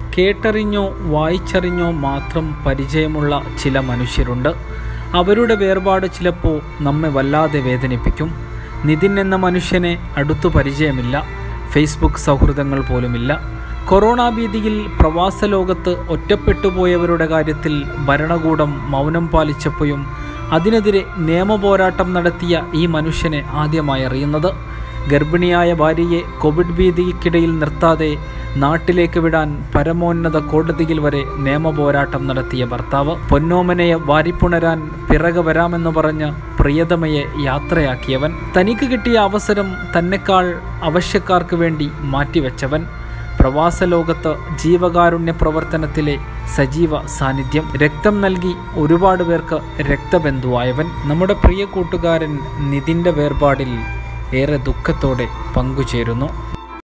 കേട്ടറിഞ്ഞോ വായിച്ചറിഞ്ഞോ മാത്രം പരിചയമുള്ള ചില മനുഷ്യരുണ്ട് അവരുടെ വേർപാട് ചിലപ്പോൾ നമ്മെ വല്ലാതെ വേദനിപ്പിക്കും നിതിൻ എന്ന മനുഷ്യനെ അടുത്തു പരിചയമില്ല ഫേസ്ബുക്ക് സൗഹൃദങ്ങൾ പോലുമില്ല കൊറോണ ഭീതിയിൽ പ്രവാസ ലോകത്ത് ഒറ്റപ്പെട്ടുപോയവരുടെ കാര്യത്തിൽ ഭരണകൂടം മൗനം പാലിച്ചപ്പോഴും അതിനെതിരെ നിയമപോരാട്ടം നടത്തിയ ഈ മനുഷ്യനെ ആദ്യമായി അറിയുന്നത് ഗർഭിണിയായ ഭാര്യയെ കോവിഡ് ഭീതിക്കിടയിൽ നിർത്താതെ നാട്ടിലേക്ക് വിടാൻ പരമോന്നത കോടതിയിൽ വരെ നിയമപോരാട്ടം നടത്തിയ ഭർത്താവ് പൊന്നോമനയെ വാരിപ്പുണരാൻ പിറകെ വരാമെന്ന് പറഞ്ഞ് പ്രിയതമയെ യാത്രയാക്കിയവൻ തനിക്ക് കിട്ടിയ അവസരം തന്നെക്കാൾ ആവശ്യക്കാർക്ക് വേണ്ടി മാറ്റിവെച്ചവൻ പ്രവാസ ലോകത്ത് ജീവകാരുണ്യ പ്രവർത്തനത്തിലെ സജീവ സാന്നിധ്യം രക്തം നൽകി ഒരുപാട് പേർക്ക് രക്തബന്ധുവായവൻ നമ്മുടെ പ്രിയ കൂട്ടുകാരൻ നിതിൻ്റെ വേർപാടിൽ ഏറെ ദുഃഖത്തോടെ പങ്കുചേരുന്നു